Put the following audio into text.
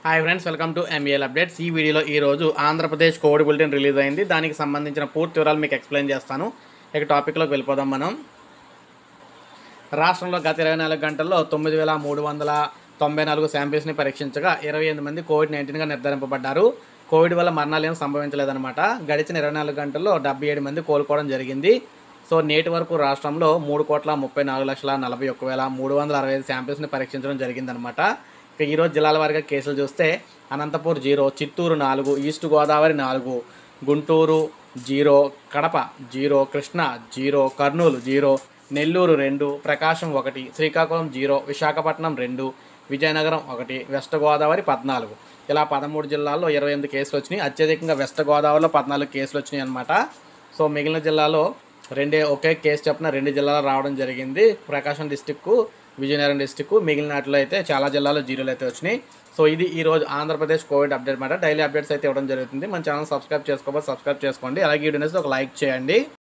hi friends welcome to MAL updates ఈ వీడియోలో ఈరోజు ఆంధ్రప్రదేశ్ కోవిడ్ బులెటిన్ రిలీజ్ అయింది దానికి సంబంధించిన పూర్తి వివరాలు మీకు ఎక్స్ప్లెయిన్ చేస్తాను ఇక టాపిక్లోకి వెళ్ళిపోదాం మనం రాష్ట్రంలో గత ఇరవై నాలుగు గంటల్లో తొమ్మిది వేల మూడు వందల తొంభై నాలుగు శాంపిల్స్ని పరీక్షించగా ఇరవై ఎనిమిది మంది కోవిడ్ నైన్టీన్గా నిర్ధారింపబడ్డారు కోవిడ్ వల్ల మరణాలు ఏం సంభవించలేదన్నమాట గడిచిన ఇరవై నాలుగు గంటల్లో డెబ్బై ఏడు మంది కోలుకోవడం జరిగింది సో నేటి వరకు రాష్ట్రంలో మూడు కోట్ల ముప్పై నాలుగు లక్షల నలభై ఒక్క వేల మూడు వందల అరవై ఐదు శాంపిల్స్ని పరీక్షించడం జరిగిందనమాట ఇక ఈరోజు జిల్లాల వారీగా కేసులు చూస్తే అనంతపూర్ జీరో చిత్తూరు నాలుగు ఈస్ట్ గోదావరి నాలుగు Guntur zero Kadapa zero Krishna zero Kurnool zero Nellore రెండు ప్రకాశం ఒకటి శ్రీకాకుళం జీరో విశాఖపట్నం రెండు విజయనగరం ఒకటి వెస్ట్ గోదావరి పద్నాలుగు ఇలా పదమూడు జిల్లాల్లో ఇరవై ఎనిమిది కేసులు వచ్చినాయి అత్యధికంగా వెస్ట్ గోదావరిలో పద్నాలుగు కేసులు వచ్చినాయి అనమాట సో మిగిలిన జిల్లాలో రెండే ఒకే కేసు చొప్పున రెండు జిల్లాలు రావడం జరిగింది ప్రకాశం డిస్టిక్ విజయనగరం డిస్టిక్ మిగిలిన వాటిలో అయితే చాలా జిల్లాలో జీరోలు అయితే వచ్చినాయి సో ఇది ఈ రోజు ఆంధ్రప్రదేశ్ కోవిడ్ అప్డేట్ మాట డైలీ అప్డేట్స్ అయితే ఇవ్వడం జరుగుతుంది మన ఛానల్ సబ్స్క్రైబ్ చేసుకోవాలి సబ్స్క్రైబ్ చేసుకోండి అలాగే ఈ వీడియోస్ ఒక లైక్ చేయండి